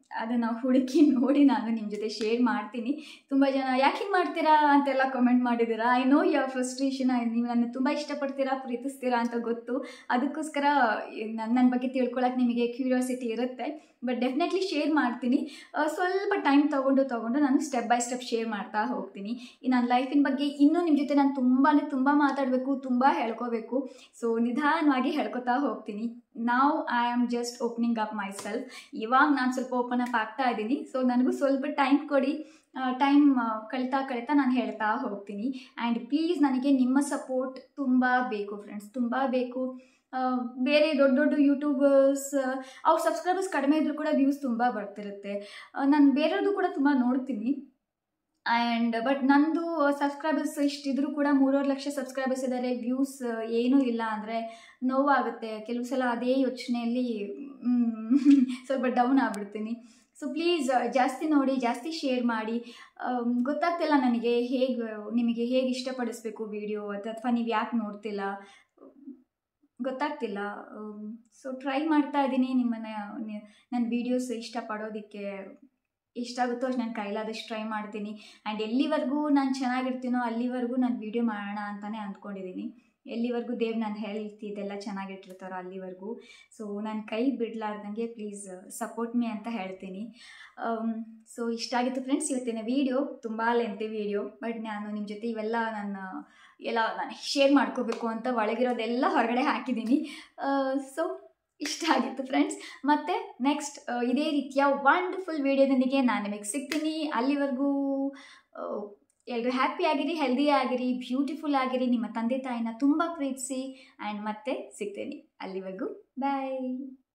ಅದನ್ನು ಹುಡುಕಿ ನೋಡಿ ನಾನು ನಿಮ್ಮ ಜೊತೆ ಶೇರ್ ಮಾಡ್ತೀನಿ ತುಂಬ ಜನ ಯಾಕೆ ಹಿಂಗೆ ಮಾಡ್ತೀರಾ ಅಂತೆಲ್ಲ ಕಮೆಂಟ್ ಮಾಡಿದ್ದೀರಾ ಐ ನೋ ಯುವರ್ ಫ್ರಸ್ಟ್ರೇಷನ್ ನೀವು ನನ್ನ ತುಂಬ ಇಷ್ಟಪಡ್ತೀರಾ ಪ್ರೀತಿಸ್ತೀರಾ ಅಂತ ಗೊತ್ತು ಅದಕ್ಕೋಸ್ಕರ ನನ್ನ ನನ್ನ ಬಗ್ಗೆ ತಿಳ್ಕೊಳಕ್ಕೆ ನಿಮಗೆ ಕ್ಯೂರಿಯಾಸಿಟಿ ಇರುತ್ತೆ ಬಟ್ ಡೆಫಿನೆಟ್ಲಿ ಶೇರ್ ಮಾಡ್ತೀನಿ ಆ, ಸ್ವಲ್ಪ ಟೈಮ್ ತೊಗೊಂಡು ತೊಗೊಂಡು ನಾನು ಸ್ಟೆಪ್ ಬೈ ಸ್ಟೆಪ್ ಶೇರ್ ಮಾಡ್ತಾ ಹೋಗ್ತೀನಿ ಈ ನನ್ನ ಲೈಫಿನ ಬಗ್ಗೆ ಇನ್ನೂ ನಿಮ್ಮ ಜೊತೆ ನಾನು ತುಂಬ ಅಂದರೆ ತುಂಬ ಮಾತಾಡಬೇಕು ತುಂಬ ಹೇಳ್ಕೋಬೇಕು ಸೊ ನಿಧಾನವಾಗಿ ಹೇಳ್ಕೊತಾ ಹೋಗ್ತೀನಿ ನಾವು I am just opening up myself ಇವಾಗ ನಾನು ಸ್ವಲ್ಪ ಓಪನ್ ಅಪ್ ಆಗ್ತಾ ಇದ್ದೀನಿ ಸೊ ನನಗೂ ಸ್ವಲ್ಪ ಟೈಮ್ ಕೊಡಿ ಟೈಮ್ ಕಳೀತಾ ಕಳೀತಾ ನಾನು ಹೇಳ್ತಾ ಹೋಗ್ತೀನಿ ಆ್ಯಂಡ್ ಪ್ಲೀಸ್ ನನಗೆ ನಿಮ್ಮ ಸಪೋರ್ಟ್ ತುಂಬ ಬೇಕು ಫ್ರೆಂಡ್ಸ್ ತುಂಬ ಬೇಕು ಆ, ಬೇರೆ ದೊಡ್ಡ ದೊಡ್ಡ ಯೂಟ್ಯೂಬರ್ಸ್ ಅವ್ರ ಸಬ್ಸ್ಕ್ರೈಬರ್ಸ್ ಕಡಿಮೆ ಇದ್ರೂ ಕೂಡ ವ್ಯೂಸ್ ತುಂಬ ಬರ್ತಿರುತ್ತೆ ನಾನು ಬೇರೆಯವ್ರದ್ದು ಕೂಡ ತುಂಬ ನೋಡ್ತೀನಿ ಆ್ಯಂಡ್ ಬಟ್ ನಂದು ಸಬ್ಸ್ಕ್ರೈಬರ್ಸ್ ಇಷ್ಟಿದ್ರು ಕೂಡ ಮೂರುವರೆ ಲಕ್ಷ ಸಬ್ಸ್ಕ್ರೈಬರ್ಸ್ ಇದ್ದಾರೆ ವ್ಯೂಸ್ ಏನೂ ಇಲ್ಲ ಅಂದರೆ ನೋವಾಗುತ್ತೆ ಕೆಲವು ಸಲ ಅದೇ ಯೋಚನೆಯಲ್ಲಿ ಮ್, ಸ್ವಲ್ಪ ಡೌನ್ ಆಗ್ಬಿಡ್ತೀನಿ ಸೊ ಪ್ಲೀಸ್ ಜಾಸ್ತಿ ನೋಡಿ ಜಾಸ್ತಿ ಶೇರ್ ಮಾಡಿ ಆಮ್, ಗೊತ್ತಾಗ್ತಿಲ್ಲ ನನಗೆ ಹೇಗೆ ನಿಮಗೆ ಹೇಗೆ ಇಷ್ಟಪಡಿಸ್ಬೇಕು ವಿಡಿಯೋ ಅಥವಾ ನೀವು ಯಾಕೆ ನೋಡ್ತಿಲ್ಲ ಗೊತ್ತಾಗ್ತಿಲ್ಲ ಸೊ ಟ್ರೈ ಮಾಡ್ತಾ ಇದ್ದೀನಿ ನಿಮ್ಮನ್ನ ನಿ- ನನ್ನ ವೀಡಿಯೋಸ್ ಇಷ್ಟಪಡೋದಕ್ಕೆ ಎಷ್ಟಾಗುತ್ತೋ ಅಷ್ಟು ನನ್ನ ಕೈಲಾದಷ್ಟು ಟ್ರೈ ಮಾಡ್ತೀನಿ ಆ್ಯಂಡ್ ಎಲ್ಲಿವರೆಗೂ ನಾನು ಚೆನ್ನಾಗಿರ್ತೀನೋ ಅಲ್ಲಿವರೆಗೂ ನಾನು ವೀಡಿಯೋ ಮಾಡೋಣ ಅಂತಲೇ ಅಂದ್ಕೊಂಡಿದ್ದೀನಿ ಎಲ್ಲಿವರೆಗೂ ದೇವ್ ನನ್ನ ಹೆಲ್ತ್ ಇದೆಲ್ಲ ಚೆನ್ನಾಗಿಟ್ಟಿರ್ತಾರೋ ಅಲ್ಲಿವರೆಗೂ ಸೊ ನನ್ನ ಕೈ ಬಿಡಲಾರ್ದಂಗೆ ಪ್ಲೀಸ್ ಸಪೋರ್ಟ್ ಮೀ ಅಂತ ಹೇಳ್ತೀನಿ ಸೊ ಇಷ್ಟ ಆಗಿತ್ತು ಫ್ರೆಂಡ್ಸ್ ಇವತ್ತಿನ ವೀಡಿಯೋ ತುಂಬ ಲೆಂತಿ ವೀಡಿಯೋ ಬಟ್ ನಾನು ನಿಮ್ಮ ಜೊತೆ ಇವೆಲ್ಲ ನನ್ನ ಎಲ್ಲ ನಾನು ಶೇರ್ ಮಾಡ್ಕೋಬೇಕು ಅಂತ ಒಳಗಿರೋದೆಲ್ಲ ಹೊರಗಡೆ ಹಾಕಿದ್ದೀನಿ ಸೊ ಇಷ್ಟ ಆಗಿತ್ತು ಫ್ರೆಂಡ್ಸ್ ಮತ್ತು ನೆಕ್ಸ್ಟ್ ಇದೇ ರೀತಿಯ ವಂಡರ್ಫುಲ್ ವೀಡಿಯೋದೊಂದಿಗೆ ನಾನು ನಿಮಗೆ ಸಿಗ್ತೀನಿ ಅಲ್ಲಿವರೆಗೂ ಎಲ್ಲರೂ ಹ್ಯಾಪಿ ಆಗಿರಿ ಹೆಲ್ದಿ ಆಗಿರಿ ಬ್ಯೂಟಿಫುಲ್ ಆಗಿರಿ ನಿಮ್ಮ ತಂದೆ ತಾಯಿನ ತುಂಬ ಪ್ರೀತಿಸಿ ಆ್ಯಂಡ್ ಮತ್ತೆ ಸಿಗ್ತೀನಿ ಅಲ್ಲಿವರೆಗೂ ಬಾಯ್